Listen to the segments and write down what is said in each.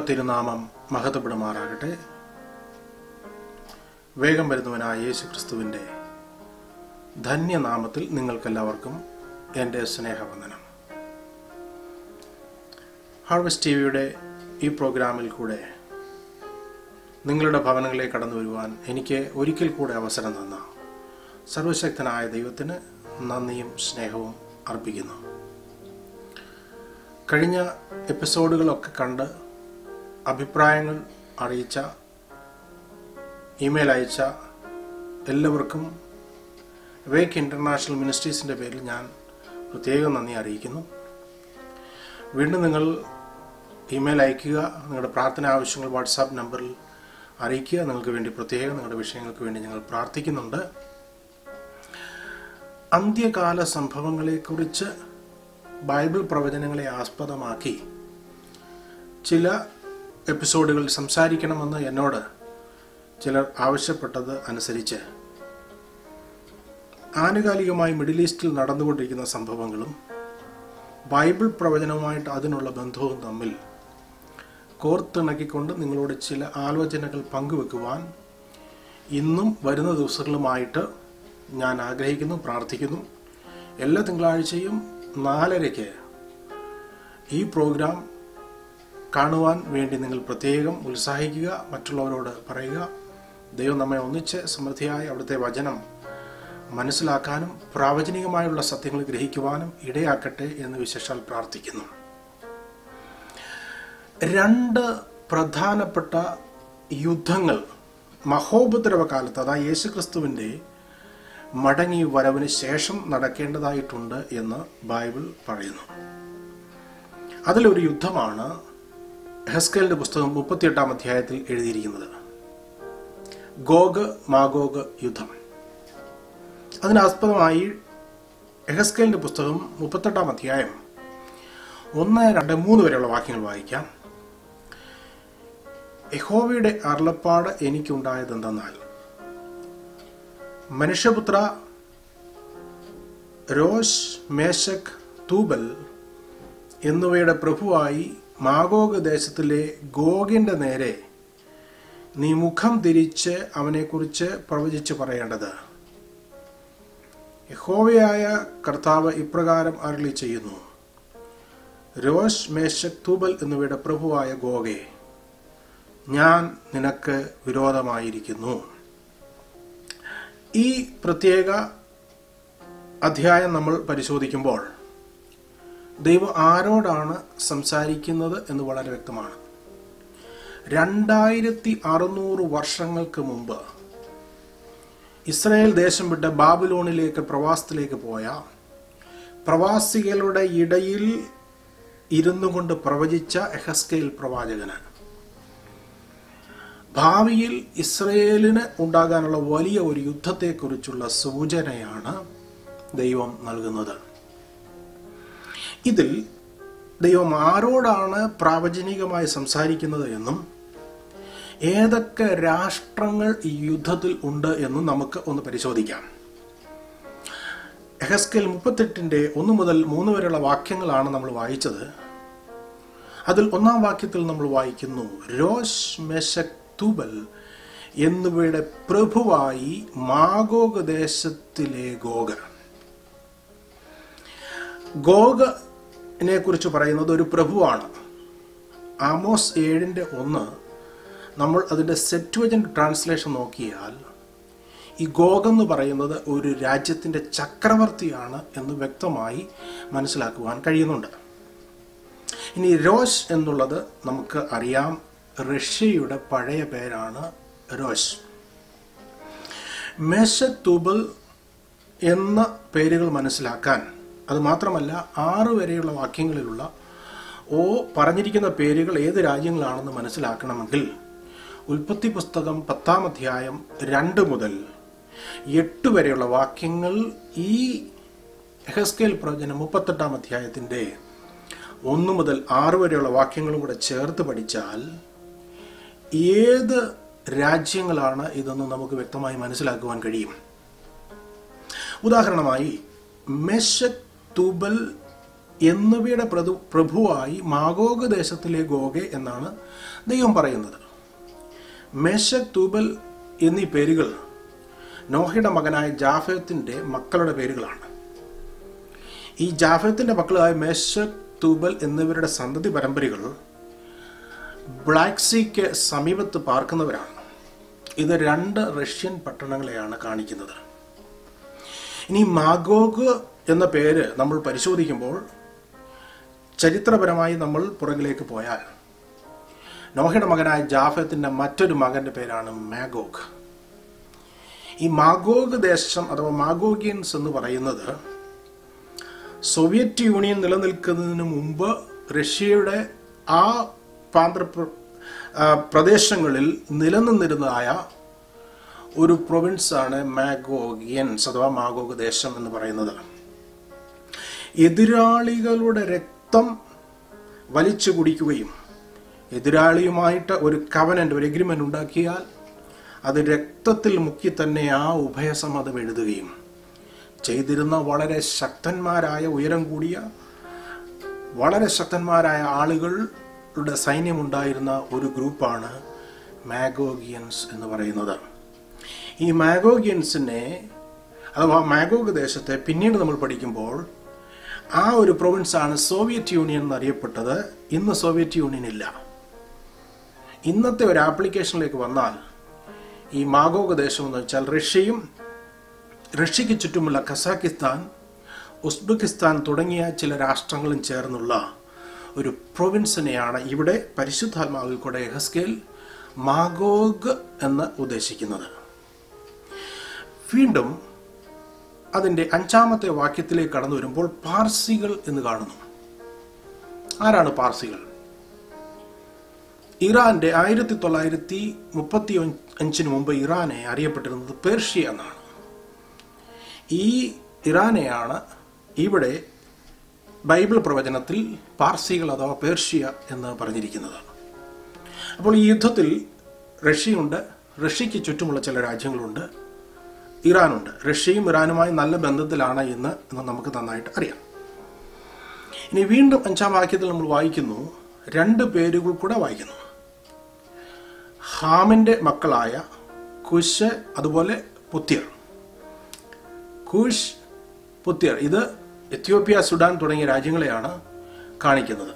തിരുനാമം മഹത്വപ്പെടുമാറാകട്ടെ വേഗം വരുന്നവനായ യേശു ക്രിസ്തുവിൻ്റെ ധന്യനാമത്തിൽ നിങ്ങൾക്കെല്ലാവർക്കും എൻ്റെ സ്നേഹവന്ദനം ഹാർവസ്റ്റ് ടി വിയുടെ ഈ പ്രോഗ്രാമിൽ കൂടെ നിങ്ങളുടെ ഭവനങ്ങളിലേക്ക് കടന്നു വരുവാൻ എനിക്ക് ഒരിക്കൽ കൂടെ അവസരം തന്ന സർവശക്തനായ ദൈവത്തിന് നന്ദിയും സ്നേഹവും അർപ്പിക്കുന്നു കഴിഞ്ഞ എപ്പിസോഡുകളൊക്കെ കണ്ട് അഭിപ്രായങ്ങൾ അറിയിച്ച ഇമെയിൽ അയച്ച എല്ലാവർക്കും വേക്ക് ഇൻ്റർനാഷണൽ മിനിസ്ട്രീസിൻ്റെ പേരിൽ ഞാൻ പ്രത്യേകം നന്ദി അറിയിക്കുന്നു വീണ്ടും നിങ്ങൾ ഇമെയിൽ അയയ്ക്കുക നിങ്ങളുടെ പ്രാർത്ഥന ആവശ്യങ്ങൾ വാട്സാപ്പ് നമ്പറിൽ അറിയിക്കുക നിങ്ങൾക്ക് വേണ്ടി പ്രത്യേകം നിങ്ങളുടെ വിഷയങ്ങൾക്ക് വേണ്ടി ഞങ്ങൾ പ്രാർത്ഥിക്കുന്നുണ്ട് അന്ത്യകാല സംഭവങ്ങളെക്കുറിച്ച് ബൈബിൾ പ്രവചനങ്ങളെ ആസ്പദമാക്കി ചില എപ്പിസോഡുകൾ സംസാരിക്കണമെന്ന് എന്നോട് ചിലർ ആവശ്യപ്പെട്ടത് അനുസരിച്ച് ആനുകാലികമായി മിഡിൽ ഈസ്റ്റിൽ നടന്നുകൊണ്ടിരിക്കുന്ന സംഭവങ്ങളും ബൈബിൾ പ്രവചനവുമായിട്ട് അതിനുള്ള ബന്ധവും തമ്മിൽ കോർത്തിണക്കിക്കൊണ്ട് നിങ്ങളോട് ചില ആലോചനകൾ പങ്കുവെക്കുവാൻ ഇന്നും വരുന്ന ദിവസങ്ങളുമായിട്ട് ഞാൻ ആഗ്രഹിക്കുന്നു പ്രാർത്ഥിക്കുന്നു എല്ലാ തിങ്കളാഴ്ചയും നാലരയ്ക്ക് ഈ പ്രോഗ്രാം കാണുവാൻ വേണ്ടി നിങ്ങൾ പ്രത്യേകം ഉത്സാഹിക്കുക മറ്റുള്ളവരോട് പറയുക ദൈവം നമ്മെ ഒന്നിച്ച് സമൃദ്ധിയായി അവിടുത്തെ വചനം മനസ്സിലാക്കാനും പ്രാവചനികമായുള്ള സത്യങ്ങൾ ഗ്രഹിക്കുവാനും ഇടയാക്കട്ടെ എന്ന് വിശേഷാൽ പ്രാർത്ഥിക്കുന്നു രണ്ട് പ്രധാനപ്പെട്ട യുദ്ധങ്ങൾ മഹോപദ്രവ കാലത്ത് അതായത് യേശുക്രിസ്തുവിൻ്റെ മടങ്ങി വരവിന് ശേഷം നടക്കേണ്ടതായിട്ടുണ്ട് എന്ന് ബൈബിൾ പറയുന്നു അതിലൊരു യുദ്ധമാണ് ഹെസ്കലിന്റെ പുസ്തകം മുപ്പത്തിയെട്ടാം അധ്യായത്തിൽ എഴുതിയിരിക്കുന്നത് ഗോഗ് മാഗോഗ് യുദ്ധം അതിനാസ്പദമായി എഹസ്കലിന്റെ പുസ്തകം മുപ്പത്തെട്ടാം അധ്യായം ഒന്ന് രണ്ട് മൂന്ന് വരെയുള്ള വാക്യങ്ങൾ വായിക്കാം യഹോവയുടെ അരുളപ്പാട് എനിക്കുണ്ടായതെന്തെന്നാൽ മനുഷ്യപുത്ര രോഷ് മേശക് തൂബൽ എന്നിവയുടെ പ്രഭുവായി മാഗോഗ് ദേശത്തിലെ ഗോഗിന്റെ നേരെ നീ മുഖം തിരിച്ച് അവനെക്കുറിച്ച് പ്രവചിച്ച് പറയേണ്ടത് യഹോവയായ കർത്താവ് ഇപ്രകാരം അരളി ചെയ്യുന്നു രോഷ് മേശക് തൂബൽ എന്നിവയുടെ പ്രഭുവായ ഗോഗെ ഞാൻ നിനക്ക് വിരോധമായിരിക്കുന്നു ഈ പ്രത്യേക അധ്യായം നമ്മൾ പരിശോധിക്കുമ്പോൾ ദൈവം ആരോടാണ് സംസാരിക്കുന്നത് എന്ന് വളരെ വ്യക്തമാണ് രണ്ടായിരത്തി അറുന്നൂറ് വർഷങ്ങൾക്ക് മുമ്പ് ഇസ്രായേൽ ദേശം വിട്ട് ബാബിലോണിലേക്ക് പ്രവാസത്തിലേക്ക് പോയ പ്രവാസികളുടെ ഇടയിൽ ഇരുന്നു കൊണ്ട് പ്രവചിച്ച എഹസ്കേൽ പ്രവാചകനാണ് ഭാവിയിൽ ഇസ്രയേലിന് ഉണ്ടാകാനുള്ള വലിയ ഒരു യുദ്ധത്തെക്കുറിച്ചുള്ള സൂചനയാണ് ദൈവം നൽകുന്നത് ഇതിൽ ദൈവം ആരോടാണ് പ്രാവചനികമായി സംസാരിക്കുന്നത് എന്നും ഏതൊക്കെ രാഷ്ട്രങ്ങൾ ഈ യുദ്ധത്തിൽ ഉണ്ട് എന്നും നമുക്ക് ഒന്ന് പരിശോധിക്കാം എഹസ്കൽ മുപ്പത്തെട്ടിൻ്റെ ഒന്ന് മുതൽ മൂന്ന് വരെയുള്ള വാക്യങ്ങളാണ് നമ്മൾ വായിച്ചത് അതിൽ ഒന്നാം വാക്യത്തിൽ നമ്മൾ വായിക്കുന്നു രോഷ് മെഷക് തൂബൽ എന്നിവയുടെ പ്രഭുവായി മാഗോഗ് ദേശത്തിലെ ഗോഗ ഗോഗിനെ കുറിച്ച് പറയുന്നത് ഒരു പ്രഭുവാണ് ആമോസ് ഏഴിൻ്റെ ഒന്ന് നമ്മൾ അതിൻ്റെ സെറ്റുവജൻ ട്രാൻസ്ലേഷൻ നോക്കിയാൽ ഈ ഗോഗെന്ന് പറയുന്നത് ഒരു രാജ്യത്തിൻ്റെ ചക്രവർത്തിയാണ് എന്ന് വ്യക്തമായി മനസ്സിലാക്കുവാൻ കഴിയുന്നുണ്ട് ഇനി രോഷ് എന്നുള്ളത് നമുക്ക് അറിയാം റഷ്യയുടെ പഴയ പേരാണ് രോഷ് മേശത്തുബൽ എന്ന പേരുകൾ മനസ്സിലാക്കാൻ അത് മാത്രമല്ല ആറ് വരെയുള്ള വാക്യങ്ങളിലുള്ള ഓ പറഞ്ഞിരിക്കുന്ന പേരുകൾ ഏത് രാജ്യങ്ങളാണെന്ന് മനസ്സിലാക്കണമെങ്കിൽ ഉൽപ്പത്തി പുസ്തകം പത്താം അധ്യായം രണ്ട് മുതൽ എട്ട് വരെയുള്ള വാക്യങ്ങൾ ഈ എഹസ്കേൽ പ്രവചനം മുപ്പത്തെട്ടാം അധ്യായത്തിൻ്റെ ഒന്ന് മുതൽ ആറ് വരെയുള്ള വാക്യങ്ങളും കൂടെ ചേർത്ത് പഠിച്ചാൽ ഏത് രാജ്യങ്ങളാണ് ഇതെന്ന് നമുക്ക് വ്യക്തമായി മനസ്സിലാക്കുവാൻ കഴിയും ഉദാഹരണമായി മെഷക് തുബൽ എന്നിവയുടെ പ്രഭു പ്രഭുവായി മാഗോഗ് ദേശത്തിലെ ഗോഗെ എന്നാണ് ദൈവം പറയുന്നത് മേശക് തൂബൽ എന്നീ പേരുകൾ നോഹയുടെ മകനായ ജാഫയത്തിന്റെ മക്കളുടെ പേരുകളാണ് ഈ ജാഫയത്തിന്റെ മക്കളായ മേശക് തൂബൽ എന്നിവരുടെ സന്തതി പരമ്പരകൾ ബ്ലാക്ക് സീക്ക് സമീപത്ത് പാർക്കുന്നവരാണ് ഇത് രണ്ട് റഷ്യൻ പട്ടണങ്ങളെയാണ് കാണിക്കുന്നത് ഇനി മാഗോഗ് എന്ന പേര് നമ്മൾ പരിശോധിക്കുമ്പോൾ ചരിത്രപരമായി നമ്മൾ പുറകിലേക്ക് പോയാൽ നോഹയുടെ മകനായ ജാഫത്തിന്റെ മറ്റൊരു മകന്റെ പേരാണ് മാഗോഗ് ഈ മാഗോഗ് ദേശം അഥവാ മാഗോഗിയൻസ് എന്ന് പറയുന്നത് സോവിയറ്റ് യൂണിയൻ നിലനിൽക്കുന്നതിന് മുമ്പ് റഷ്യയുടെ ആ പ്രാന്ത ആ, പ്രദേശങ്ങളിൽ നിലനിന്നിരുന്നതായ ഒരു പ്രൊവിൻസാണ് മാഗോഗിയൻസ് അഥവാ മാഗോഗ് ദേശം എന്ന് പറയുന്നത് എതിരാളികളുടെ രക്തം വലിച്ചു കുടിക്കുകയും എതിരാളിയുമായിട്ട് ഒരു കവനന്റ് ഒരു എഗ്രിമെന്റ് ഉണ്ടാക്കിയാൽ അത് രക്തത്തിൽ മുക്കി തന്നെ ആ ഉഭയസമ്മതം എഴുതുകയും ചെയ്തിരുന്ന വളരെ ശക്തന്മാരായ ഉയരം കൂടിയ വളരെ ശക്തന്മാരായ ആളുകളുടെ സൈന്യമുണ്ടായിരുന്ന ഒരു ഗ്രൂപ്പാണ് മാഗോഗിയൻസ് എന്ന് പറയുന്നത് ഈ മാഗോഗിയൻസിനെ അഥവാ മാഗോഗ് ദേശത്തെ പിന്നീട് നമ്മൾ പഠിക്കുമ്പോൾ ആ ഒരു പ്രൊവിൻസാണ് സോവിയറ്റ് യൂണിയൻ എന്നറിയപ്പെട്ടത് ഇന്ന് സോവിയറ്റ് യൂണിയൻ ഇല്ല ഇന്നത്തെ ഒരു ആപ്ലിക്കേഷനിലേക്ക് വന്നാൽ ഈ മാഗോഗ് ദേശം എന്ന് വെച്ചാൽ റഷ്യയും റഷ്യക്ക് ചുറ്റുമുള്ള കസാക്കിസ്ഥാൻ ഉസ്ബെക്കിസ്ഥാൻ തുടങ്ങിയ ചില രാഷ്ട്രങ്ങളും ചേർന്നുള്ള ഒരു പ്രൊവിൻസിനെയാണ് ഇവിടെ പരിശുദ്ധാത്മാവിൽ കൂടെ എഹസ്കേൽ മാഗോഗ് എന്ന് ഉദ്ദേശിക്കുന്നത് വീണ്ടും അതിൻ്റെ അഞ്ചാമത്തെ വാക്യത്തിലേക്ക് കടന്നു വരുമ്പോൾ പാർസികൾ എന്ന് കാണുന്നു ആരാണ് പാർസികൾ ഇറാന്റെ ആയിരത്തി തൊള്ളായിരത്തി മുപ്പത്തി അഞ്ചിന് മുമ്പ് ഇറാനെ അറിയപ്പെട്ടിരുന്നത് പേർഷ്യ എന്നാണ് ഈ ഇറാനെയാണ് ഇവിടെ ബൈബിൾ പ്രവചനത്തിൽ പാർസികൾ അഥവാ പേർഷ്യ എന്ന് പറഞ്ഞിരിക്കുന്നത് അപ്പോൾ ഈ യുദ്ധത്തിൽ റഷ്യയുണ്ട് റഷ്യക്ക് ചുറ്റുമുള്ള ചില രാജ്യങ്ങളുണ്ട് ഇറാനുണ്ട് റഷ്യയും ഇറാനുമായി നല്ല ബന്ധത്തിലാണ് എന്ന് എന്ന് നമുക്ക് നന്നായിട്ട് അറിയാം ഇനി വീണ്ടും അഞ്ചാം വാക്യത്തിൽ നമ്മൾ വായിക്കുന്നു രണ്ട് പേരുകൾ കൂടെ വായിക്കുന്നു ഹാമിന്റെ മക്കളായ കുശ് അതുപോലെ പുത്യർ കുഷ് പുത്യർ ഇത് എത്യോപ്യ സുഡാൻ തുടങ്ങിയ രാജ്യങ്ങളെയാണ് കാണിക്കുന്നത്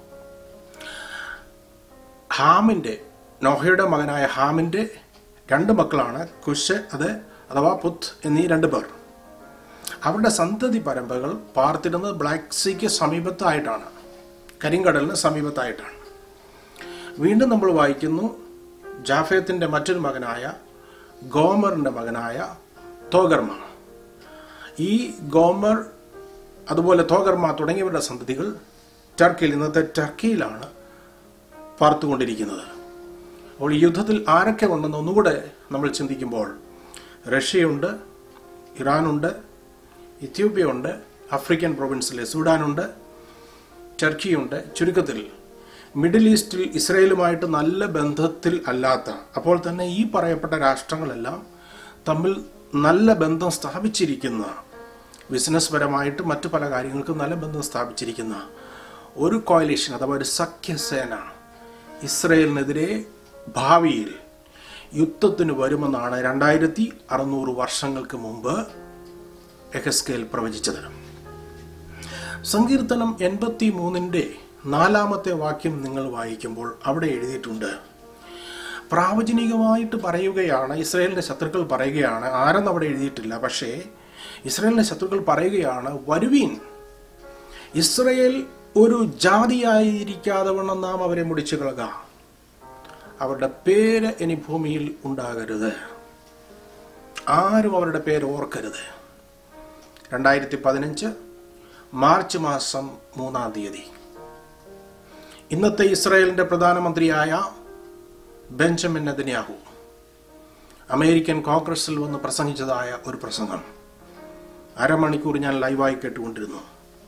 ഹാമിന്റെ നോഹയുടെ മകനായ ഹാമിന്റെ രണ്ട് മക്കളാണ് കുശ് അത് അഥവാ പുത്ത് എന്നീ രണ്ട് പേർ അവരുടെ സന്തതി പരമ്പരകൾ പാർത്തിടുന്നത് ബ്ലാക്ക് സീക്ക് സമീപത്തായിട്ടാണ് കരിങ്കടലിന് സമീപത്തായിട്ടാണ് വീണ്ടും നമ്മൾ വായിക്കുന്നു ജാഫേത്തിന്റെ മറ്റൊരു മകനായ ഗോമറിന്റെ മകനായ തോഗർമ ഈ ഗോമർ അതുപോലെ തോഗർമ തുടങ്ങിയവരുടെ സന്തതികൾ ടർക്കിയിൽ ഇന്നത്തെ ടർക്കിയിലാണ് പാർത്തുകൊണ്ടിരിക്കുന്നത് അപ്പോൾ ഈ യുദ്ധത്തിൽ ആരൊക്കെ ഉണ്ടെന്ന് ഒന്നുകൂടെ നമ്മൾ ചിന്തിക്കുമ്പോൾ റഷ്യയുണ്ട് ഇറാനുണ്ട് ഇത്യോപ്യ ഉണ്ട് ആഫ്രിക്കൻ പ്രൊവിൻസിലെ സൂഡാനുണ്ട് ടർക്കിയുണ്ട് ചുരുക്കത്തിൽ മിഡിൽ ഈസ്റ്റിൽ ഇസ്രയേലുമായിട്ട് നല്ല ബന്ധത്തിൽ അല്ലാത്ത അപ്പോൾ തന്നെ ഈ പറയപ്പെട്ട രാഷ്ട്രങ്ങളെല്ലാം തമ്മിൽ നല്ല ബന്ധം സ്ഥാപിച്ചിരിക്കുന്ന ബിസിനസ് പരമായിട്ട് മറ്റു പല കാര്യങ്ങൾക്കും നല്ല ബന്ധം സ്ഥാപിച്ചിരിക്കുന്ന ഒരു കോയലേഷൻ അഥവാ ഒരു സഖ്യസേന ഇസ്രയേലിനെതിരെ ഭാവിയിൽ യുദ്ധത്തിന് വരുമെന്നാണ് രണ്ടായിരത്തി അറുന്നൂറ് വർഷങ്ങൾക്ക് മുമ്പ് എഹസ്കേൽ പ്രവചിച്ചത് സങ്കീർത്തനം എൺപത്തി മൂന്നിൻ്റെ നാലാമത്തെ വാക്യം നിങ്ങൾ വായിക്കുമ്പോൾ അവിടെ എഴുതിയിട്ടുണ്ട് പ്രാവചനികമായിട്ട് പറയുകയാണ് ഇസ്രയേലിന്റെ ശത്രുക്കൾ പറയുകയാണ് ആരെന്ന് അവിടെ എഴുതിയിട്ടില്ല പക്ഷേ ഇസ്രയേലിന്റെ ശത്രുക്കൾ പറയുകയാണ് വരുവീൻ ഇസ്രയേൽ ഒരു ജാതിയായിരിക്കാതെ വണ്ണം നാം അവരെ മുടിച്ചു കളക അവരുടെ പേര് ഇനി ഭൂമിയിൽ ഉണ്ടാകരുത് ആരും അവരുടെ പേര് ഓർക്കരുത് രണ്ടായിരത്തി പതിനഞ്ച് മാർച്ച് മാസം മൂന്നാം തീയതി ഇന്നത്തെ ഇസ്രായേലിന്റെ പ്രധാനമന്ത്രിയായ ബെഞ്ചമിൻ നെതന്യാഹു അമേരിക്കൻ കോൺഗ്രസിൽ വന്ന് പ്രസംഗിച്ചതായ ഒരു പ്രസംഗം അരമണിക്കൂർ ഞാൻ ലൈവായി കേട്ടുകൊണ്ടിരുന്നു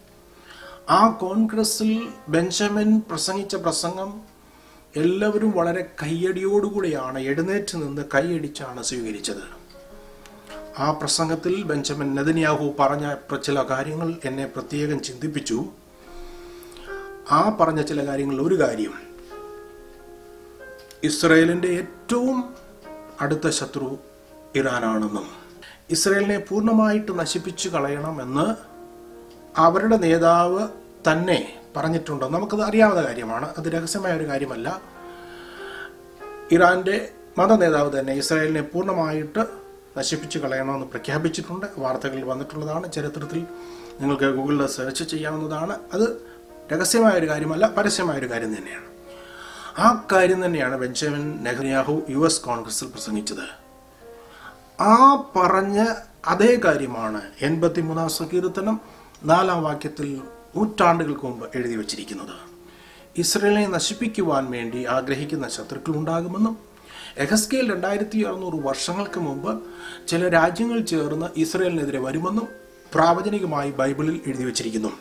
ആ കോൺഗ്രസിൽ ബെഞ്ചമിൻ പ്രസംഗിച്ച പ്രസംഗം എല്ലാവരും വളരെ കയ്യടിയോടുകൂടിയാണ് എഴുന്നേറ്റ് നിന്ന് കൈയടിച്ചാണ് സ്വീകരിച്ചത് ആ പ്രസംഗത്തിൽ ബെഞ്ചമിൻ നെതന്യാഹു പറഞ്ഞ ചില കാര്യങ്ങൾ എന്നെ പ്രത്യേകം ചിന്തിപ്പിച്ചു ആ പറഞ്ഞ ചില കാര്യങ്ങളിൽ ഒരു കാര്യം ഇസ്രയേലിൻ്റെ ഏറ്റവും അടുത്ത ശത്രു ഇറാനാണെന്നും ഇസ്രയേലിനെ പൂർണ്ണമായിട്ട് നശിപ്പിച്ചു കളയണമെന്ന് അവരുടെ നേതാവ് തന്നെ പറഞ്ഞിട്ടുണ്ട് നമുക്കത് അറിയാവുന്ന കാര്യമാണ് അത് രഹസ്യമായ ഒരു കാര്യമല്ല ഇറാന്റെ മത നേതാവ് തന്നെ ഇസ്രായേലിനെ പൂർണ്ണമായിട്ട് നശിപ്പിച്ചു കളയണമെന്ന് പ്രഖ്യാപിച്ചിട്ടുണ്ട് വാർത്തകളിൽ വന്നിട്ടുള്ളതാണ് ചരിത്രത്തിൽ നിങ്ങൾക്ക് ഗൂഗിളിൽ സെർച്ച് ചെയ്യാവുന്നതാണ് അത് രഹസ്യമായ ഒരു കാര്യമല്ല പരസ്യമായ ഒരു കാര്യം തന്നെയാണ് ആ കാര്യം തന്നെയാണ് ബെഞ്ചമിൻ നെഹ്റിയാഹു യു എസ് കോൺഗ്രസിൽ പ്രസംഗിച്ചത് ആ പറഞ്ഞ അതേ കാര്യമാണ് എൺപത്തിമൂന്നാം സങ്കീർത്തനം നാലാം വാക്യത്തിൽ നൂറ്റാണ്ടുകൾക്ക് മുമ്പ് എഴുതി വച്ചിരിക്കുന്നത് ഇസ്രയേലിനെ നശിപ്പിക്കുവാൻ വേണ്ടി ആഗ്രഹിക്കുന്ന ശത്രുക്കൾ ഉണ്ടാകുമെന്നും എഹസ്കേൽ രണ്ടായിരത്തി അറുന്നൂറ് വർഷങ്ങൾക്ക് മുമ്പ് ചില രാജ്യങ്ങൾ ചേർന്ന് ഇസ്രയേലിനെതിരെ വരുമെന്നും പ്രാവചനികമായി ബൈബിളിൽ എഴുതി വച്ചിരിക്കുന്നു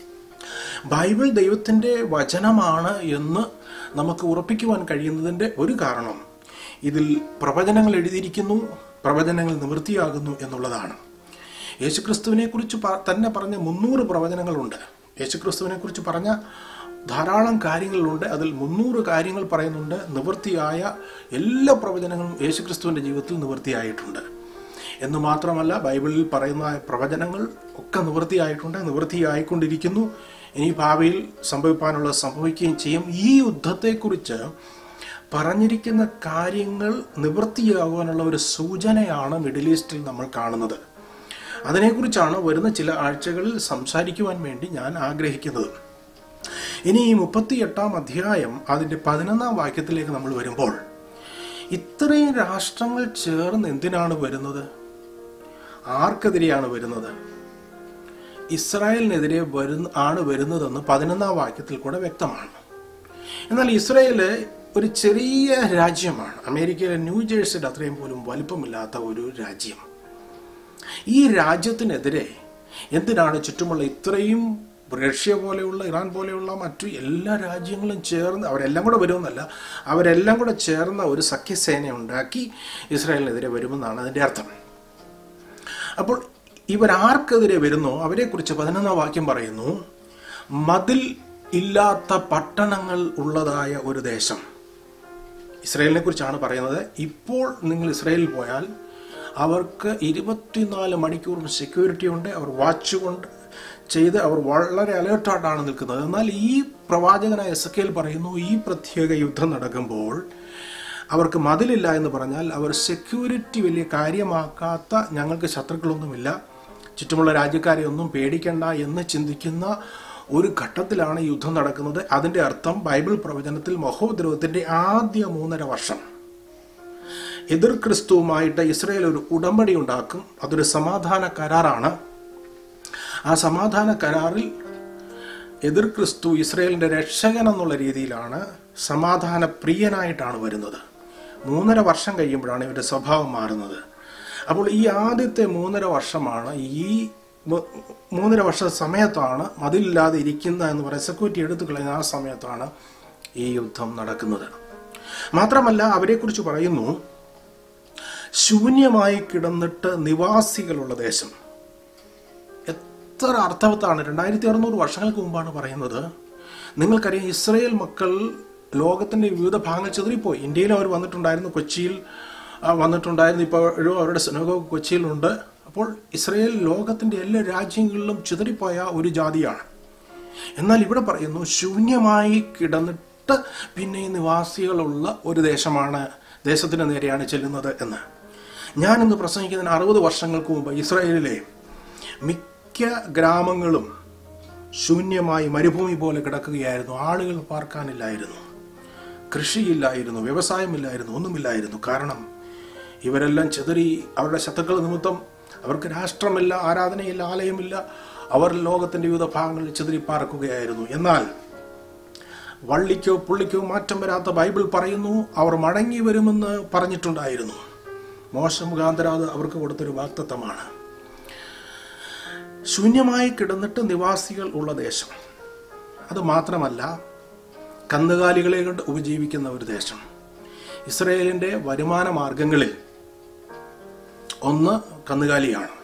ബൈബിൾ ദൈവത്തിൻ്റെ വചനമാണ് എന്ന് നമുക്ക് ഉറപ്പിക്കുവാൻ കഴിയുന്നതിൻ്റെ ഒരു കാരണം ഇതിൽ പ്രവചനങ്ങൾ എഴുതിയിരിക്കുന്നു പ്രവചനങ്ങൾ നിവൃത്തിയാകുന്നു എന്നുള്ളതാണ് യേശുക്രിസ്തുവിനെ കുറിച്ച് തന്നെ പറഞ്ഞ മുന്നൂറ് പ്രവചനങ്ങളുണ്ട് യേശുക്രിസ്തുവിനെ കുറിച്ച് പറഞ്ഞ ധാരാളം കാര്യങ്ങളുണ്ട് അതിൽ മുന്നൂറ് കാര്യങ്ങൾ പറയുന്നുണ്ട് നിവൃത്തിയായ എല്ലാ പ്രവചനങ്ങളും യേശുക്രിസ്തുവിൻ്റെ ജീവിതത്തിൽ നിവൃത്തിയായിട്ടുണ്ട് എന്ന് മാത്രമല്ല ബൈബിളിൽ പറയുന്ന പ്രവചനങ്ങൾ ഒക്കെ നിവൃത്തിയായിട്ടുണ്ട് നിവൃത്തിയായിക്കൊണ്ടിരിക്കുന്നു ഇനി ഭാവിയിൽ സംഭവിക്കാനുള്ളത് സംഭവിക്കുകയും ചെയ്യും ഈ യുദ്ധത്തെക്കുറിച്ച് പറഞ്ഞിരിക്കുന്ന കാര്യങ്ങൾ നിവൃത്തിയാകുവാനുള്ള ഒരു സൂചനയാണ് മിഡിൽ ഈസ്റ്റിൽ നമ്മൾ കാണുന്നത് അതിനെക്കുറിച്ചാണ് വരുന്ന ചില ആഴ്ചകളിൽ സംസാരിക്കുവാൻ വേണ്ടി ഞാൻ ആഗ്രഹിക്കുന്നത് ഇനി ഈ മുപ്പത്തി എട്ടാം അധ്യായം അതിൻ്റെ പതിനൊന്നാം വാക്യത്തിലേക്ക് നമ്മൾ വരുമ്പോൾ ഇത്രയും രാഷ്ട്രങ്ങൾ ചേർന്ന് എന്തിനാണ് വരുന്നത് ആർക്കെതിരെയാണ് വരുന്നത് ഇസ്രായേലിനെതിരെ വരുന്ന ആണ് വരുന്നതെന്ന് പതിനൊന്നാം വാക്യത്തിൽ കൂടെ വ്യക്തമാണ് എന്നാൽ ഇസ്രായേല് ഒരു ചെറിയ രാജ്യമാണ് അമേരിക്കയിലെ ന്യൂ ജേഴ്സിയുടെ അത്രയും പോലും വലിപ്പമില്ലാത്ത ഒരു രാജ്യം ഈ രാജ്യത്തിനെതിരെ എന്തിനാണ് ചുറ്റുമുള്ള ഇത്രയും റഷ്യ പോലെയുള്ള ഇറാൻ പോലെയുള്ള മറ്റു എല്ലാ രാജ്യങ്ങളും ചേർന്ന് അവരെല്ലാം കൂടെ വരുമെന്നല്ല അവരെല്ലാം കൂടെ ചേർന്ന ഒരു സഖ്യസേന ഉണ്ടാക്കി ഇസ്രായേലിനെതിരെ വരുമെന്നാണ് അതിൻ്റെ അർത്ഥം അപ്പോൾ ഇവരാർക്കെതിരെ വരുന്നോ അവരെക്കുറിച്ച് പതിനൊന്നാം വാക്യം പറയുന്നു മതിൽ ഇല്ലാത്ത പട്ടണങ്ങൾ ഉള്ളതായ ഒരു ദേശം ഇസ്രായേലിനെ കുറിച്ചാണ് പറയുന്നത് ഇപ്പോൾ നിങ്ങൾ ഇസ്രായേലിൽ പോയാൽ അവർക്ക് ഇരുപത്തിനാല് മണിക്കൂറും സെക്യൂരിറ്റി ഉണ്ട് അവർ വാച്ച് കൊണ്ട് ചെയ്ത് അവർ വളരെ അലേർട്ടായിട്ടാണ് നിൽക്കുന്നത് എന്നാൽ ഈ പ്രവാചകനായ എസ് പറയുന്നു ഈ പ്രത്യേക യുദ്ധം നടക്കുമ്പോൾ അവർക്ക് മതിലില്ല എന്ന് പറഞ്ഞാൽ അവർ സെക്യൂരിറ്റി വലിയ കാര്യമാക്കാത്ത ഞങ്ങൾക്ക് ശത്രുക്കളൊന്നുമില്ല ചുറ്റുമുള്ള രാജ്യക്കാരെ ഒന്നും പേടിക്കണ്ട എന്ന് ചിന്തിക്കുന്ന ഒരു ഘട്ടത്തിലാണ് യുദ്ധം നടക്കുന്നത് അതിൻ്റെ അർത്ഥം ബൈബിൾ പ്രവചനത്തിൽ മഹോദ്രവത്തിൻ്റെ ആദ്യ മൂന്നര വർഷം എതിർ ക്രിസ്തുവുമായിട്ട് ഇസ്രയേൽ ഒരു ഉടമ്പടി ഉണ്ടാക്കും അതൊരു സമാധാന കരാറാണ് ആ സമാധാന കരാറിൽ എതിർ ക്രിസ്തു ഇസ്രയേലിൻ്റെ രക്ഷകൻ എന്നുള്ള രീതിയിലാണ് സമാധാന പ്രിയനായിട്ടാണ് വരുന്നത് മൂന്നര വർഷം കഴിയുമ്പോഴാണ് ഇവരുടെ സ്വഭാവം മാറുന്നത് അപ്പോൾ ഈ ആദ്യത്തെ മൂന്നര വർഷമാണ് ഈ മൂന്നര വർഷ സമയത്താണ് മതിലില്ലാതെ ഇരിക്കുന്ന എന്ന് പറയുന്ന സെക്യൂരിറ്റി എടുത്തു കളയുന്ന ആ സമയത്താണ് ഈ യുദ്ധം നടക്കുന്നത് മാത്രമല്ല അവരെക്കുറിച്ച് പറയുന്നു ശൂന്യമായി കിടന്നിട്ട് നിവാസികളുള്ള ദേശം എത്ര അർത്ഥവത്താണ് രണ്ടായിരത്തി അറുന്നൂറ് വർഷങ്ങൾക്ക് മുമ്പാണ് പറയുന്നത് നിങ്ങൾക്കറിയാം ഇസ്രയേൽ മക്കൾ ലോകത്തിൻ്റെ വിവിധ ഭാഗങ്ങൾ ചെതറിപ്പോയി ഇന്ത്യയിൽ അവർ വന്നിട്ടുണ്ടായിരുന്നു കൊച്ചിയിൽ വന്നിട്ടുണ്ടായിരുന്നു ഇപ്പോഴും അവരുടെ സിനഗോഗ് കൊച്ചിയിലുണ്ട് അപ്പോൾ ഇസ്രയേൽ ലോകത്തിൻ്റെ എല്ലാ രാജ്യങ്ങളിലും ചിതറിപ്പോയ ഒരു ജാതിയാണ് എന്നാൽ ഇവിടെ പറയുന്നു ശൂന്യമായി കിടന്നിട്ട് പിന്നെ നിവാസികളുള്ള ഒരു ദേശമാണ് ദേശത്തിന് നേരെയാണ് ചെല്ലുന്നത് എന്ന് ഞാനിന്ന് പ്രസംഗിക്കുന്നതിന് അറുപത് വർഷങ്ങൾക്ക് മുമ്പ് ഇസ്രായേലിലെ മിക്ക ഗ്രാമങ്ങളും ശൂന്യമായി മരുഭൂമി പോലെ കിടക്കുകയായിരുന്നു ആളുകൾ പാർക്കാനില്ലായിരുന്നു കൃഷിയില്ലായിരുന്നു വ്യവസായമില്ലായിരുന്നു ഒന്നുമില്ലായിരുന്നു കാരണം ഇവരെല്ലാം ചെതറി അവരുടെ ശത്രുക്കൾ നിമിത്തം അവർക്ക് രാഷ്ട്രമില്ല ആരാധനയില്ല ആലയമില്ല അവർ ലോകത്തിൻ്റെ വിവിധ ഭാഗങ്ങളിൽ ചെതറി പാർക്കുകയായിരുന്നു എന്നാൽ വള്ളിക്കോ പുള്ളിക്കോ മാറ്റം വരാത്ത ബൈബിൾ പറയുന്നു അവർ മടങ്ങി വരുമെന്ന് പറഞ്ഞിട്ടുണ്ടായിരുന്നു മോശം മുഖാന്തരാത് അവർക്ക് കൊടുത്തൊരു വാക്തത്വമാണ് ശൂന്യമായി കിടന്നിട്ട് നിവാസികൾ ഉള്ള ദേശം അത് മാത്രമല്ല കന്നുകാലികളെ കൊണ്ട് ഉപജീവിക്കുന്ന ഒരു ദേശം ഇസ്രയേലിൻ്റെ വരുമാന മാർഗങ്ങളിൽ ഒന്ന് കന്നുകാലിയാണ്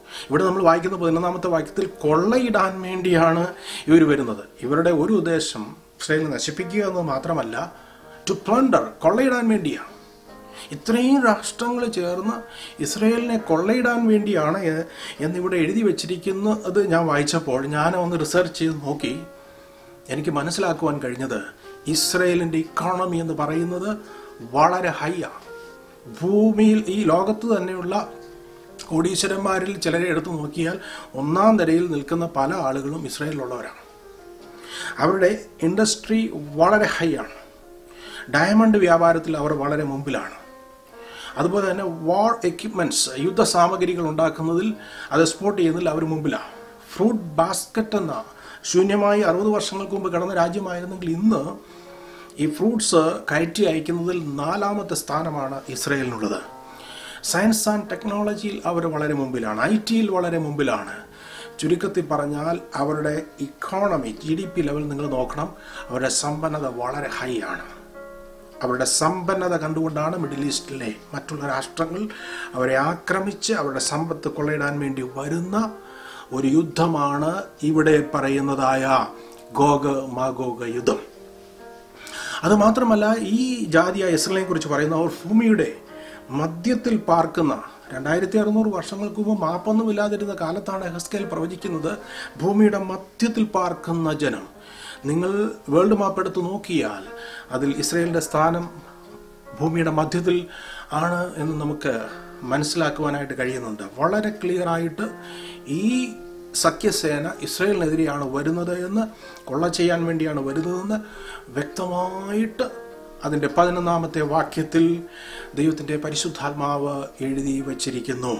ഇവിടെ നമ്മൾ വായിക്കുന്ന പതിനൊന്നാമത്തെ വാക്യത്തിൽ കൊള്ളയിടാൻ വേണ്ടിയാണ് ഇവർ വരുന്നത് ഇവരുടെ ഒരു ഉദ്ദേശം ഇസ്രായേലിനെ നശിപ്പിക്കുക എന്നത് മാത്രമല്ല ടു പ്ലണ്ടർ കൊള്ളയിടാൻ വേണ്ടിയാണ് ഇത്രയും രാഷ്ട്രങ്ങൾ ചേർന്ന് ഇസ്രയേലിനെ കൊള്ളയിടാൻ വേണ്ടിയാണ് എ- എന്നിവിടെ എഴുതി വച്ചിരിക്കുന്നത് ഞാൻ വായിച്ചപ്പോൾ ഞാൻ ഒന്ന് റിസർച്ച് ചെയ്ത് നോക്കി എനിക്ക് മനസ്സിലാക്കുവാൻ കഴിഞ്ഞത് ഇസ്രയേലിൻ്റെ ഇക്കോണമി എന്ന് പറയുന്നത് വളരെ ഹൈ ആണ് ഭൂമിയിൽ ഈ ലോകത്ത് തന്നെയുള്ള കോടീശ്വരന്മാരിൽ ചിലരെ എടുത്തു നോക്കിയാൽ ഒന്നാം നിരയിൽ നിൽക്കുന്ന പല ആളുകളും ഇസ്രയേലിലുള്ളവരാണ് അവരുടെ ഇൻഡസ്ട്രി വളരെ ഹൈ ആണ് ഡയമണ്ട് വ്യാപാരത്തിൽ അവർ വളരെ മുമ്പിലാണ് അതുപോലെ തന്നെ വാർ എക്യുപ്മെൻറ്റ്സ് യുദ്ധ സാമഗ്രികൾ ഉണ്ടാക്കുന്നതിൽ അത് എക്സ്പോർട്ട് ചെയ്യുന്നതിൽ അവർ മുമ്പിലാണ് ഫ്രൂട്ട് ബാസ്ക്കറ്റ് എന്ന ശൂന്യമായി അറുപത് വർഷങ്ങൾക്ക് മുമ്പ് കിടന്ന രാജ്യമായിരുന്നെങ്കിൽ ഇന്ന് ഈ ഫ്രൂട്ട്സ് കയറ്റി അയക്കുന്നതിൽ നാലാമത്തെ സ്ഥാനമാണ് ഇസ്രയേലിനുള്ളത് സയൻസ് ആൻഡ് ടെക്നോളജിയിൽ അവർ വളരെ മുമ്പിലാണ് ഐ ടിയിൽ വളരെ മുമ്പിലാണ് ചുരുക്കത്തിൽ പറഞ്ഞാൽ അവരുടെ economy G D P level നിങ്ങൾ നോക്കണം അവരുടെ സമ്പന്നത വളരെ ഹൈ ആണ് അവരുടെ സമ്പന്നത കണ്ടുകൊണ്ടാണ് മിഡിൽ ഈസ്റ്റിലെ മറ്റുള്ള രാഷ്ട്രങ്ങൾ അവരെ ആക്രമിച്ച് അവരുടെ സമ്പത്ത് കൊള്ളയിടാൻ വേണ്ടി വരുന്ന ഒരു യുദ്ധമാണ് ഇവിടെ പറയുന്നതായ ഗോഗ് മാഗോഗ് യുദ്ധം അത് മാത്രമല്ല ഈ ജാതിയായ ഇസ്രയേലിനെ കുറിച്ച് പറയുന്ന അവർ ഭൂമിയുടെ മധ്യത്തിൽ പാർക്കുന്ന രണ്ടായിരത്തി അറുന്നൂറ് വർഷങ്ങൾക്ക് മുമ്പ് മാപ്പൊന്നുമില്ലാതിരുന്ന കാലത്താണ് ഹെസ്കേൽ പ്രവചിക്കുന്നത് ഭൂമിയുടെ മധ്യത്തിൽ പാർക്കുന്ന ജനം നിങ്ങൾ വേൾഡ് മാപ്പ് എടുത്ത് നോക്കിയാൽ അതിൽ ഇസ്രയേലിൻ്റെ സ്ഥാനം ഭൂമിയുടെ മധ്യത്തിൽ ആണ് എന്ന് നമുക്ക് മനസ്സിലാക്കുവാനായിട്ട് കഴിയുന്നുണ്ട് വളരെ ക്ലിയർ ആയിട്ട് ഈ സഖ്യസേന ഇസ്രയേലിനെതിരെയാണ് വരുന്നത് എന്ന് കൊള്ള ചെയ്യാൻ വേണ്ടിയാണ് വരുന്നതെന്ന് വ്യക്തമായിട്ട് അതിൻ്റെ പതിനൊന്നാമത്തെ വാക്യത്തിൽ ദൈവത്തിൻ്റെ പരിശുദ്ധാത്മാവ് എഴുതി വച്ചിരിക്കുന്നു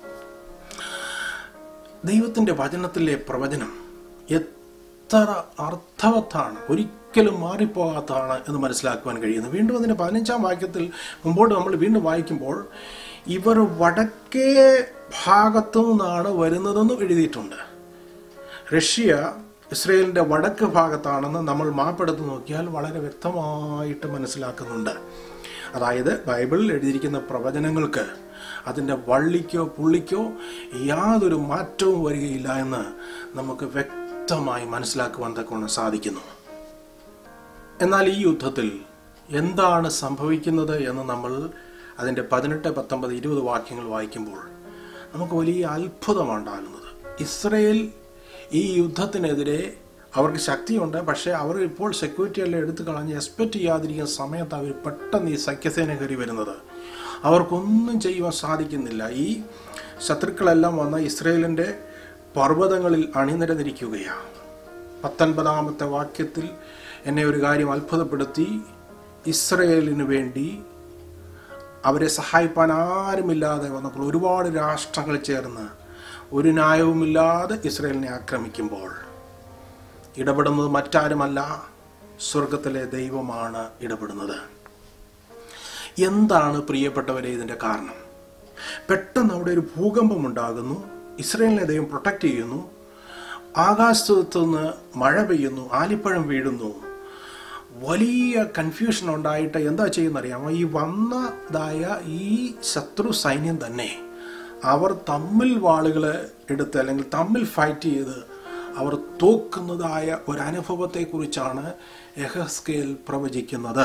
ദൈവത്തിൻ്റെ വചനത്തിലെ പ്രവചനം എത്ര അർത്ഥവത്താണ് ഒരിക്കലും മാറിപ്പോകാത്തതാണ് എന്ന് മനസ്സിലാക്കുവാൻ കഴിയുന്നു വീണ്ടും അതിൻ്റെ പതിനഞ്ചാം വാക്യത്തിൽ മുമ്പോട്ട് നമ്മൾ വീണ്ടും വായിക്കുമ്പോൾ ഇവർ വടക്കേ ഭാഗത്തു നിന്നാണ് വരുന്നതെന്നും എഴുതിയിട്ടുണ്ട് റഷ്യ ഇസ്രയേലിൻ്റെ വടക്ക് ഭാഗത്താണെന്ന് നമ്മൾ മാപ്പെടുത്ത് നോക്കിയാൽ വളരെ വ്യക്തമായിട്ട് മനസ്സിലാക്കുന്നുണ്ട് അതായത് ബൈബിളിൽ എഴുതിയിരിക്കുന്ന പ്രവചനങ്ങൾക്ക് അതിൻ്റെ വള്ളിക്കോ പുള്ളിക്കോ യാതൊരു മാറ്റവും വരികയില്ല എന്ന് നമുക്ക് വ്യക്തമായി മനസ്സിലാക്കുവാൻ തക്കവണ്ണം സാധിക്കുന്നു എന്നാൽ ഈ യുദ്ധത്തിൽ എന്താണ് സംഭവിക്കുന്നത് എന്ന് നമ്മൾ അതിൻ്റെ പതിനെട്ട് പത്തൊമ്പത് ഇരുപത് വാക്യങ്ങൾ വായിക്കുമ്പോൾ നമുക്ക് വലിയ അത്ഭുതമുണ്ടാകുന്നത് ഇസ്രയേൽ ഈ യുദ്ധത്തിനെതിരെ അവർക്ക് ശക്തിയുണ്ട് പക്ഷേ അവർ ഇപ്പോൾ സെക്യൂരിറ്റി എല്ലാം എടുത്തു കളഞ്ഞ് എക്സ്പെക്റ്റ് ചെയ്യാതിരിക്കുന്ന സമയത്ത് അവർ പെട്ടെന്ന് ഈ സഖ്യസേന കയറി വരുന്നത് അവർക്കൊന്നും ചെയ്യുവാൻ സാധിക്കുന്നില്ല ഈ ശത്രുക്കളെല്ലാം വന്ന ഇസ്രയേലിൻ്റെ പർവ്വതങ്ങളിൽ അണിനിരന്നിരിക്കുകയാണ് പത്തൊൻപതാമത്തെ വാക്യത്തിൽ എന്നെ ഒരു കാര്യം അത്ഭുതപ്പെടുത്തി ഇസ്രയേലിനു വേണ്ടി അവരെ സഹായിപ്പാൻ ആരുമില്ലാതെ വന്നപ്പോൾ ഒരുപാട് രാഷ്ട്രങ്ങൾ ചേർന്ന് ഒരു ന്യായവുമില്ലാതെ ഇസ്രയേലിനെ ആക്രമിക്കുമ്പോൾ ഇടപെടുന്നത് മറ്റാരുമല്ല സ്വർഗത്തിലെ ദൈവമാണ് ഇടപെടുന്നത് എന്താണ് പ്രിയപ്പെട്ടവരെ ഇതിൻ്റെ കാരണം പെട്ടെന്ന് അവിടെ ഒരു ഭൂകമ്പം ഉണ്ടാകുന്നു ഇസ്രയേലിനെ ദൈവം പ്രൊട്ടക്റ്റ് ചെയ്യുന്നു ആകാശത്തു നിന്ന് മഴ പെയ്യുന്നു ആലിപ്പഴം വീഴുന്നു വലിയ കൺഫ്യൂഷൻ ഉണ്ടായിട്ട് എന്താ ചെയ്യുന്നറിയാമോ ഈ വന്നതായ ഈ ശത്രു സൈന്യം തന്നെ അവർ തമ്മിൽ വാളുകൾ എടുത്ത് അല്ലെങ്കിൽ തമ്മിൽ ഫൈറ്റ് ചെയ്ത് അവർ തോക്കുന്നതായ ഒരു അനുഭവത്തെക്കുറിച്ചാണ് എഹസ്കേൽ പ്രവചിക്കുന്നത്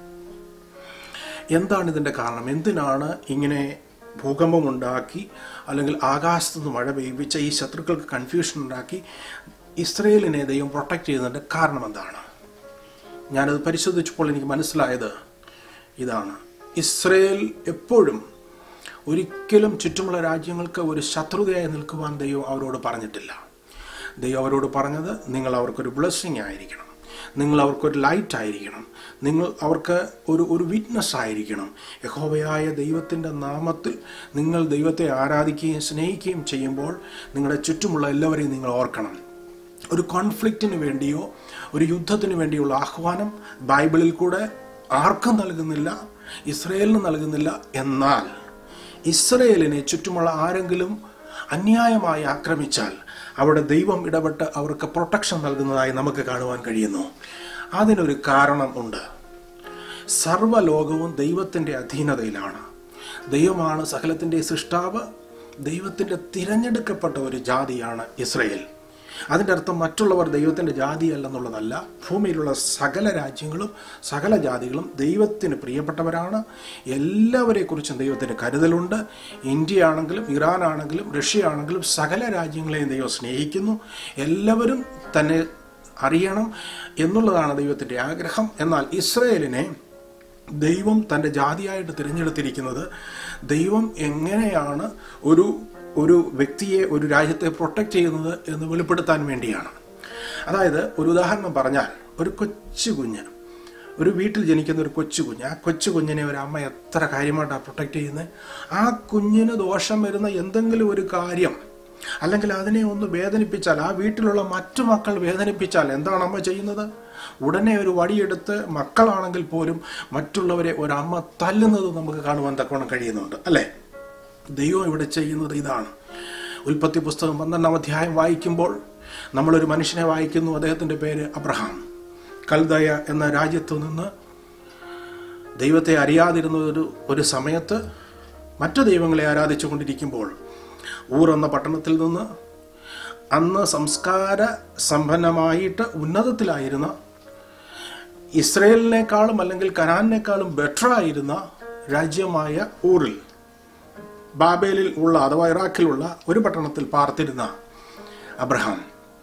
എന്താണ് ഇതിൻ്റെ കാരണം എന്തിനാണ് ഇങ്ങനെ ഭൂകമ്പമുണ്ടാക്കി അല്ലെങ്കിൽ ആകാശത്ത് നിന്ന് മഴ പെയ്യിപ്പിച്ച ഈ ശത്രുക്കൾക്ക് കൺഫ്യൂഷൻ ഉണ്ടാക്കി ഇസ്രയേലിനെ ദൈവം പ്രൊട്ടക്റ്റ് ചെയ്യുന്നതിൻ്റെ കാരണം എന്താണ് ഞാനത് പരിശോധിച്ചപ്പോൾ എനിക്ക് മനസ്സിലായത് ഇതാണ് ഇസ്രയേൽ എപ്പോഴും ഒരിക്കലും ചുറ്റുമുള്ള രാജ്യങ്ങൾക്ക് ഒരു ശത്രുതയായി നിൽക്കുവാൻ ദൈവം അവരോട് പറഞ്ഞിട്ടില്ല ദൈവം അവരോട് പറഞ്ഞത് നിങ്ങൾ അവർക്കൊരു ബ്ലെസ്സിങ് ആയിരിക്കണം നിങ്ങൾ അവർക്കൊരു ലൈറ്റ് ആയിരിക്കണം നിങ്ങൾ അവർക്ക് ഒരു ഒരു വിറ്റ്നസ് ആയിരിക്കണം യഹോവയായ ദൈവത്തിൻ്റെ നാമത്തിൽ നിങ്ങൾ ദൈവത്തെ ആരാധിക്കുകയും സ്നേഹിക്കുകയും ചെയ്യുമ്പോൾ നിങ്ങളുടെ ചുറ്റുമുള്ള എല്ലാവരെയും നിങ്ങൾ ഓർക്കണം ഒരു കോൺഫ്ലിക്റ്റിന് വേണ്ടിയോ ഒരു യുദ്ധത്തിന് വേണ്ടിയുള്ള ആഹ്വാനം ബൈബിളിൽ കൂടെ ആർക്കും നൽകുന്നില്ല ഇസ്രയേലിന് നൽകുന്നില്ല എന്നാൽ ഇസ്രയേലിനെ ചുറ്റുമുള്ള ആരെങ്കിലും അന്യായമായി ആക്രമിച്ചാൽ അവിടെ ദൈവം ഇടപെട്ട് അവർക്ക് പ്രൊട്ടക്ഷൻ നൽകുന്നതായി നമുക്ക് കാണുവാൻ കഴിയുന്നു അതിനൊരു കാരണം ഉണ്ട് സർവ്വലോകവും ദൈവത്തിൻ്റെ അധീനതയിലാണ് ദൈവമാണ് സകലത്തിൻ്റെ സൃഷ്ടാവ് ദൈവത്തിൻ്റെ തിരഞ്ഞെടുക്കപ്പെട്ട ഒരു ജാതിയാണ് ഇസ്രയേൽ അതിൻ്റെ അർത്ഥം മറ്റുള്ളവർ ദൈവത്തിൻ്റെ ജാതിയല്ലെന്നുള്ളതല്ല ഭൂമിയിലുള്ള സകല രാജ്യങ്ങളും സകല ജാതികളും ദൈവത്തിന് പ്രിയപ്പെട്ടവരാണ് എല്ലാവരെക്കുറിച്ചും ദൈവത്തിന് കരുതലുണ്ട് ഇന്ത്യ ആണെങ്കിലും ഇറാൻ ആണെങ്കിലും റഷ്യ ആണെങ്കിലും സകല രാജ്യങ്ങളെയും ദൈവം സ്നേഹിക്കുന്നു എല്ലാവരും തന്നെ അറിയണം എന്നുള്ളതാണ് ദൈവത്തിൻ്റെ ആഗ്രഹം എന്നാൽ ഇസ്രയേലിനെ ദൈവം തൻ്റെ ജാതിയായിട്ട് തിരഞ്ഞെടുത്തിരിക്കുന്നത് ദൈവം എങ്ങനെയാണ് ഒരു ഒരു വ്യക്തിയെ ഒരു രാജ്യത്തെ പ്രൊട്ടക്റ്റ് ചെയ്യുന്നത് എന്ന് വെളിപ്പെടുത്താൻ വേണ്ടിയാണ് അതായത് ഒരു ഉദാഹരണം പറഞ്ഞാൽ ഒരു കൊച്ചു കുഞ്ഞ് ഒരു വീട്ടിൽ ജനിക്കുന്ന ഒരു കൊച്ചു കുഞ്ഞ് ആ കൊച്ചു കുഞ്ഞിനെ ഒരു അമ്മ എത്ര കാര്യമായിട്ടാണ് പ്രൊട്ടക്റ്റ് ചെയ്യുന്നത് ആ കുഞ്ഞിന് ദോഷം വരുന്ന എന്തെങ്കിലും ഒരു കാര്യം അല്ലെങ്കിൽ അതിനെ ഒന്ന് വേദനിപ്പിച്ചാൽ ആ വീട്ടിലുള്ള മറ്റു മക്കൾ വേദനിപ്പിച്ചാൽ എന്താണ് അമ്മ ചെയ്യുന്നത് ഉടനെ ഒരു വടിയെടുത്ത് മക്കളാണെങ്കിൽ പോലും മറ്റുള്ളവരെ ഒരമ്മ തല്ലുന്നത് നമുക്ക് കാണുവാൻ തക്കവണ്ണം കഴിയുന്നുണ്ട് അല്ലേ ദൈവം ഇവിടെ ചെയ്യുന്നത് ഇതാണ് ഉൽപ്പത്തി പുസ്തകം പന്ത്രണ്ടാം അധ്യായം വായിക്കുമ്പോൾ നമ്മളൊരു മനുഷ്യനെ വായിക്കുന്നു അദ്ദേഹത്തിൻ്റെ പേര് അബ്രഹാം കൽദയ എന്ന രാജ്യത്തു നിന്ന് ദൈവത്തെ അറിയാതിരുന്ന ഒരു ഒരു സമയത്ത് മറ്റു ദൈവങ്ങളെ ആരാധിച്ചു കൊണ്ടിരിക്കുമ്പോൾ ഊർ എന്ന പട്ടണത്തിൽ നിന്ന് അന്ന് സംസ്കാര സമ്പന്നമായിട്ട് ഉന്നതത്തിലായിരുന്ന ഇസ്രയേലിനേക്കാളും അല്ലെങ്കിൽ കനാനിനേക്കാളും ബെറ്റർ ആയിരുന്ന രാജ്യമായ ഊറിൽ ബാബേലിൽ ഉള്ള അഥവാ ഇറാഖിലുള്ള ഒരു പട്ടണത്തിൽ പാർത്തിരുന്ന അബ്രഹാം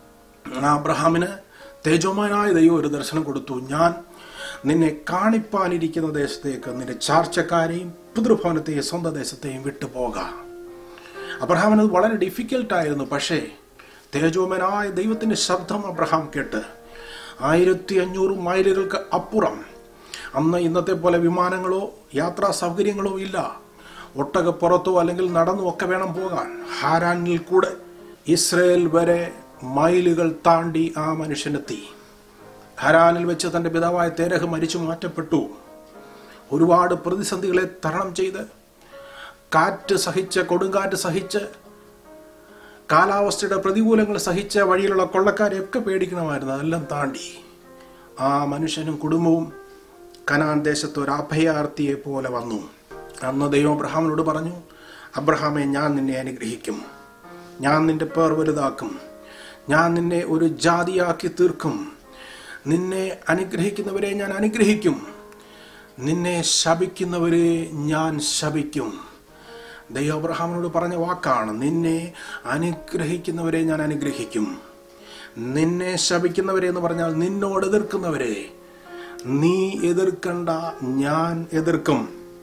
ആ അബ്രഹാമിന് തേജോമാനായ ദൈവം ഒരു ദർശനം കൊടുത്തു ഞാൻ നിന്നെ കാണിപ്പാനിരിക്കുന്ന ദേശത്തേക്ക് നിന്റെ ചാർച്ചക്കാരെയും പിതൃഭവനത്തെയും സ്വന്തം ദേശത്തെയും വിട്ടുപോകാം അബ്രഹാമിന് അത് വളരെ ഡിഫിക്കൽട്ടായിരുന്നു പക്ഷേ തേജോമനായ ദൈവത്തിൻ്റെ ശബ്ദം അബ്രഹാം കേട്ട് ആയിരത്തി അഞ്ഞൂറ് മൈലുകൾക്ക് അപ്പുറം അന്ന് ഇന്നത്തെ പോലെ വിമാനങ്ങളോ യാത്രാ സൗകര്യങ്ങളോ ഇല്ല ഒട്ടകപ്പുറത്തോ അല്ലെങ്കിൽ നടന്നോ ഒക്കെ വേണം പോകാൻ ഹാരാനിൽ കൂടെ ഇസ്രയേൽ വരെ മൈലുകൾ താണ്ടി ആ മനുഷ്യനെത്തി ഹരാനിൽ വെച്ച് തൻ്റെ പിതാവായ തേരഹ് മരിച്ചു മാറ്റപ്പെട്ടു ഒരുപാട് പ്രതിസന്ധികളെ തരണം ചെയ്ത് കാറ്റ് സഹിച്ച് കൊടുങ്കാറ്റ് സഹിച്ച് കാലാവസ്ഥയുടെ പ്രതികൂലങ്ങൾ സഹിച്ച വഴിയിലുള്ള കൊള്ളക്കാരെയൊക്കെ പേടിക്കണമായിരുന്നു അതെല്ലാം താണ്ടി ആ മനുഷ്യനും കുടുംബവും കനാൻ ദേശത്ത് ഒരു അഭയാർത്ഥിയെ പോലെ വന്നു അന്ന് ദൈവം അബ്രഹാമിനോട് പറഞ്ഞു അബ്രഹാമെ ഞാൻ നിന്നെ അനുഗ്രഹിക്കും ഞാൻ നിന്റെ പേർ വലുതാക്കും ഞാൻ നിന്നെ ഒരു ജാതിയാക്കി തീർക്കും നിന്നെ അനുഗ്രഹിക്കുന്നവരെ ഞാൻ അനുഗ്രഹിക്കും നിന്നെ ശപിക്കുന്നവരെ ഞാൻ ശപിക്കും ദൈവം അബ്രഹാമിനോട് പറഞ്ഞ വാക്കാണ് നിന്നെ അനുഗ്രഹിക്കുന്നവരെ ഞാൻ അനുഗ്രഹിക്കും നിന്നെ ശപിക്കുന്നവരെ എന്ന് പറഞ്ഞാൽ നിന്നോട് എതിർക്കുന്നവരെ നീ എതിർക്കണ്ട ഞാൻ എതിർക്കും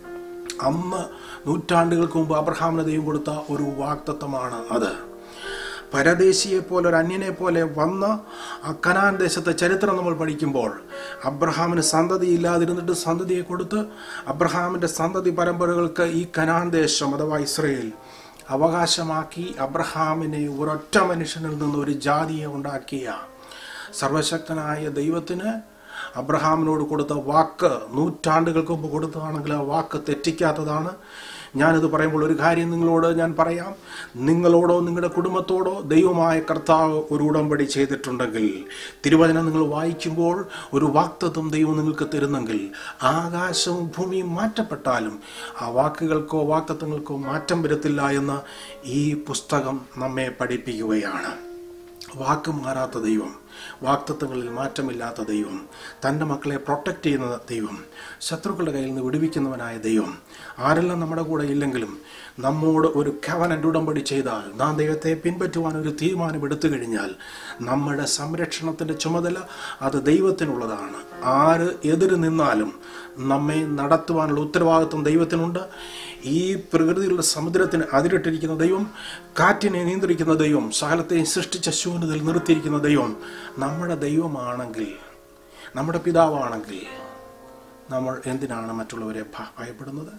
അന്ന് നൂറ്റാണ്ടുകൾക്ക് മുമ്പ് അബ്രഹാമിന് ദൈവം കൊടുത്ത ഒരു വാക്തത്വമാണ് അത് പരദേശിയെ പോലെ ഒരു അന്യനെ പോലെ വന്ന ആ കനാൻ ദേശത്തെ ചരിത്രം നമ്മൾ പഠിക്കുമ്പോൾ അബ്രഹാമിന് സന്തതി ഇല്ലാതിരുന്നിട്ട് സന്തതിയെ കൊടുത്ത് അബ്രഹാമിൻ്റെ സന്തതി പരമ്പരകൾക്ക് ഈ കനാൻ ദേശം അഥവാ ഇസ്രയേൽ അവകാശമാക്കി അബ്രഹാമിനെ ഒരൊറ്റ മനുഷ്യനിൽ നിന്ന് ഒരു ജാതിയെ ഉണ്ടാക്കിയ സർവശക്തനായ ദൈവത്തിന് അബ്രഹാമിനോട് കൊടുത്ത വാക്ക് നൂറ്റാണ്ടുകൾക്ക് മുമ്പ് കൊടുത്തതാണെങ്കിൽ ആ വാക്ക് തെറ്റിക്കാത്തതാണ് ഞാനിത് പറയുമ്പോൾ ഒരു കാര്യം നിങ്ങളോട് ഞാൻ പറയാം നിങ്ങളോടോ നിങ്ങളുടെ കുടുംബത്തോടോ ദൈവമായ കർത്താവ് ഒരു ഉടമ്പടി ചെയ്തിട്ടുണ്ടെങ്കിൽ തിരുവചനം നിങ്ങൾ വായിക്കുമ്പോൾ ഒരു വാക്തത്വം ദൈവം നിങ്ങൾക്ക് തരുന്നെങ്കിൽ ആകാശവും ഭൂമിയും മാറ്റപ്പെട്ടാലും ആ വാക്കുകൾക്കോ വാക്തത്വങ്ങൾക്കോ മാറ്റം വരത്തില്ല എന്ന് ഈ പുസ്തകം നമ്മെ പഠിപ്പിക്കുകയാണ് വാക്ക് മാറാത്ത ദൈവം വാക്തത്വങ്ങളിൽ മാറ്റമില്ലാത്ത ദൈവം തൻ്റെ മക്കളെ പ്രൊട്ടക്റ്റ് ചെയ്യുന്ന ദൈവം ശത്രുക്കളുടെ കയ്യിൽ നിന്ന് വിടുവിക്കുന്നവനായ ദൈവം ആരെല്ലാം നമ്മുടെ കൂടെ ഇല്ലെങ്കിലും നമ്മോട് ഒരു കവനൻ്റ് ഉടമ്പടി ചെയ്താൽ നാം ദൈവത്തെ പിൻപറ്റുവാൻ ഒരു തീരുമാനം എടുത്തു കഴിഞ്ഞാൽ നമ്മുടെ സംരക്ഷണത്തിൻ്റെ ചുമതല അത് ദൈവത്തിനുള്ളതാണ് ആര് എതിര് നിന്നാലും നമ്മെ നടത്തുവാനുള്ള ഉത്തരവാദിത്വം ദൈവത്തിനുണ്ട് ഈ പ്രകൃതിയിലുള്ള സമുദ്രത്തിന് അതിരിട്ടിരിക്കുന്ന ദൈവം കാറ്റിനെ നിയന്ത്രിക്കുന്ന ദൈവം സകലത്തെയും സൃഷ്ടിച്ച ശൂന്യതയിൽ നിർത്തിയിരിക്കുന്ന ദൈവം നമ്മുടെ ദൈവമാണെങ്കിൽ നമ്മുടെ പിതാവാണെങ്കിൽ നമ്മൾ എന്തിനാണ് മറ്റുള്ളവരെ ഭ- ഭയപ്പെടുന്നത്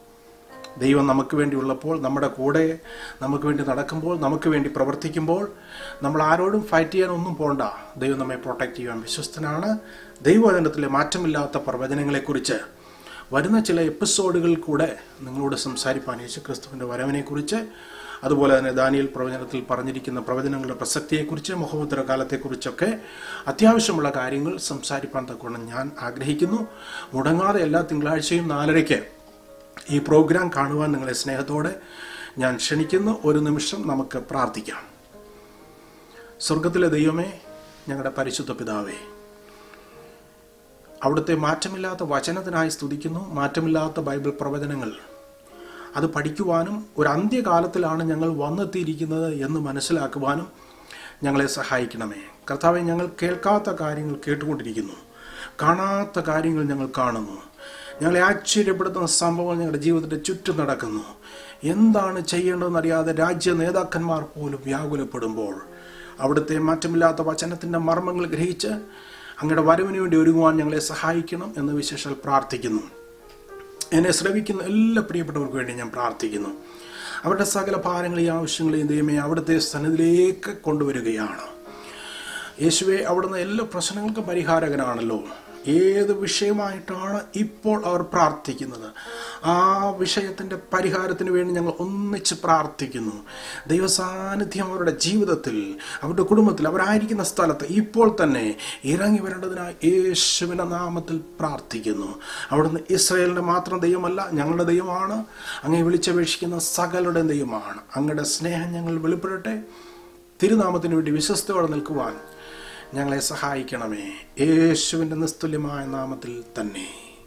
ദൈവം നമുക്ക് വേണ്ടി ഉള്ളപ്പോൾ നമ്മുടെ കൂടെ നമുക്ക് വേണ്ടി നടക്കുമ്പോൾ നമുക്ക് വേണ്ടി പ്രവർത്തിക്കുമ്പോൾ നമ്മൾ ആരോടും ഫൈറ്റ് ചെയ്യാൻ ഒന്നും പോണ്ട ദൈവം നമ്മെ പ്രൊട്ടക്റ്റ് ചെയ്യാൻ വിശ്വസ്തനാണ് ദൈവവചനത്തിലെ മാറ്റമില്ലാത്ത പ്രവചനങ്ങളെക്കുറിച്ച് വരുന്ന ചില എപ്പിസോഡുകളിൽ കൂടെ നിങ്ങളോട് സംസാരിപ്പാൻ യേശു ക്രിസ്തുവിൻ്റെ വരവിനെക്കുറിച്ച് അതുപോലെ തന്നെ ദാനിയൽ പ്രവചനത്തിൽ പറഞ്ഞിരിക്കുന്ന പ്രവചനങ്ങളുടെ പ്രസക്തിയെക്കുറിച്ച് മുഹമ്മദ്ര കാലത്തെക്കുറിച്ചൊക്കെ അത്യാവശ്യമുള്ള കാര്യങ്ങൾ സംസാരിപ്പാൻ തക്കവണ്ണം ഞാൻ ആഗ്രഹിക്കുന്നു മുടങ്ങാതെ എല്ലാ തിങ്കളാഴ്ചയും നാലരയ്ക്ക് ഈ പ്രോഗ്രാം കാണുവാൻ നിങ്ങളെ സ്നേഹത്തോടെ ഞാൻ ക്ഷണിക്കുന്നു ഒരു നിമിഷം നമുക്ക് പ്രാർത്ഥിക്കാം സ്വർഗത്തിലെ ദൈവമേ ഞങ്ങളുടെ പരിശുദ്ധ പിതാവേ അവിടുത്തെ മാറ്റമില്ലാത്ത വചനത്തിനായി സ്തുതിക്കുന്നു മാറ്റമില്ലാത്ത ബൈബിൾ പ്രവചനങ്ങൾ അത് പഠിക്കുവാനും ഒരു അന്ത്യകാലത്തിലാണ് ഞങ്ങൾ വന്നെത്തിയിരിക്കുന്നത് എന്ന് മനസ്സിലാക്കുവാനും ഞങ്ങളെ സഹായിക്കണമേ കർത്താവെ ഞങ്ങൾ കേൾക്കാത്ത കാര്യങ്ങൾ കേട്ടുകൊണ്ടിരിക്കുന്നു കാണാത്ത കാര്യങ്ങൾ ഞങ്ങൾ കാണുന്നു ഞങ്ങളെ ആശ്ചര്യപ്പെടുത്തുന്ന സംഭവങ്ങൾ ഞങ്ങളുടെ ജീവിതത്തിന്റെ ചുറ്റും നടക്കുന്നു എന്താണ് ചെയ്യേണ്ടതെന്നറിയാതെ രാജ്യ നേതാക്കന്മാർ പോലും വ്യാകുലപ്പെടുമ്പോൾ അവിടുത്തെ മാറ്റമില്ലാത്ത വചനത്തിന്റെ മർമ്മങ്ങൾ ഗ്രഹിച്ച് അങ്ങയുടെ വരവിന് വേണ്ടി ഒരുങ്ങുവാൻ ഞങ്ങളെ സഹായിക്കണം എന്ന് വിശേഷാൽ പ്രാർത്ഥിക്കുന്നു എന്നെ ശ്രവിക്കുന്ന എല്ലാ പ്രിയപ്പെട്ടവർക്ക് വേണ്ടി ഞാൻ പ്രാർത്ഥിക്കുന്നു അവരുടെ സകല ഭാരങ്ങളെയും ആവശ്യങ്ങളെയും ദൈവമേ അവിടുത്തെ സന്നിധിയിലേക്ക് കൊണ്ടുവരികയാണ് യേശുവെ അവിടുന്ന് എല്ലാ പ്രശ്നങ്ങൾക്കും പരിഹാരകനാണല്ലോ ഏത് വിഷയമായിട്ടാണ് ഇപ്പോൾ അവർ പ്രാർത്ഥിക്കുന്നത് ആ വിഷയത്തിൻ്റെ പരിഹാരത്തിന് വേണ്ടി ഞങ്ങൾ ഒന്നിച്ച് പ്രാർത്ഥിക്കുന്നു ദൈവസാന്നിധ്യം അവരുടെ ജീവിതത്തിൽ അവരുടെ കുടുംബത്തിൽ അവരായിരിക്കുന്ന സ്ഥലത്ത് ഇപ്പോൾ തന്നെ ഇറങ്ങി വരേണ്ടതിനായി യേശുവിൻ്റെ നാമത്തിൽ പ്രാർത്ഥിക്കുന്നു അവിടുന്ന് ഇസ്രയേലിൻ്റെ മാത്രം ദൈവമല്ല ഞങ്ങളുടെ ദൈവമാണ് അങ്ങേ വിളിച്ചപേക്ഷിക്കുന്ന സകലരുടെ ദൈവമാണ് അങ്ങയുടെ സ്നേഹം ഞങ്ങൾ വെളിപ്പെടട്ടെ തിരുനാമത്തിന് വേണ്ടി വിശ്വസ്തയോടെ നിൽക്കുവാൻ ഞങ്ങളെ സഹായിക്കണമേ യേശുവിൻ്റെ നിസ്തുല്യമായ നാമത്തിൽ തന്നെ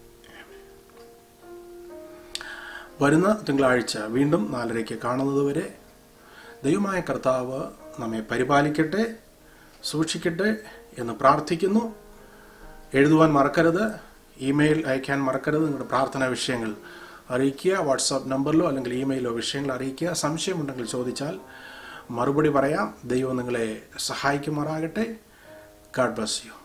വരുന്ന തിങ്കളാഴ്ച വീണ്ടും നാലരയ്ക്ക് കാണുന്നതുവരെ ദൈവമായ കർത്താവ് നമ്മെ പരിപാലിക്കട്ടെ സൂക്ഷിക്കട്ടെ എന്ന് പ്രാർത്ഥിക്കുന്നു എഴുതുവാൻ മറക്കരുത് ഇമെയിൽ അയക്കാൻ മറക്കരുത് നിങ്ങളുടെ പ്രാർത്ഥനാ വിഷയങ്ങൾ അറിയിക്കുക വാട്സാപ്പ് നമ്പറിലോ അല്ലെങ്കിൽ ഇമെയിലോ വിഷയങ്ങൾ അറിയിക്കുക സംശയമുണ്ടെങ്കിൽ ചോദിച്ചാൽ മറുപടി പറയാം ദൈവം നിങ്ങളെ സഹായിക്കുമാറാകട്ടെ God bless you.